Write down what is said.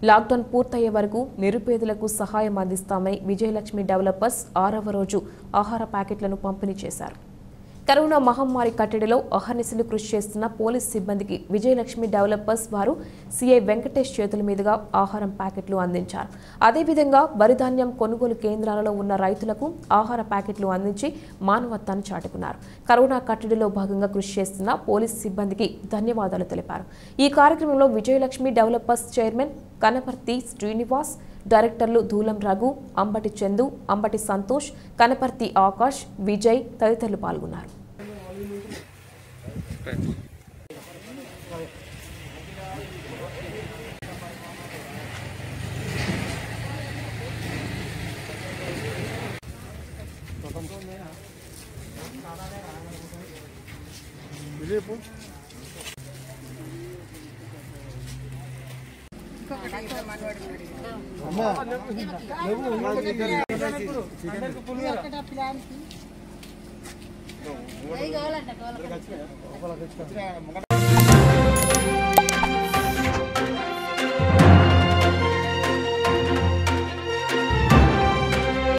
lockdown పూర్తయ్యే వరకు నిరుపేదలకు సహాయం అందిస్తామని విజయలక్ష్మి డెవలపర్స్ ఆరవ రోజు ఆహార ప్యాకెట్లను పంపిణీ చేశారు కరోనా మహమ్మారి కట్టడిలో అహర్నిశలు కృషి చేస్తున్న పోలీస్ సిబ్బందికి విజయలక్ష్మి డెవలపర్స్ వారు సిఐ వెంకటేష్ చేతుల మీదుగా ఆహారం ప్యాకెట్లు అందించారు అదేవిధంగా వరిధాన్యం కొనుగోలు కేంద్రాలలో ఉన్న రైతులకు ఆహార ప్యాకెట్లు అందించి మానవత్వాన్ని చాటుకున్నారు కరోనా కట్టడిలో భాగంగా కృషి చేస్తున్న పోలీస్ సిబ్బందికి ధన్యవాదాలు తెలిపారు ఈ కార్యక్రమంలో విజయలక్ష్మి డెవలపర్స్ చైర్మన్ కనపర్తి శ్రీనివాస్ డైరెక్టర్లు ధూలం రఘు అంబటి చందు అంబటి సంతోష్ కనపర్తి ఆకాష్ విజయ్ తదితరులు పాల్గొన్నారు కావాలంట కావాలంట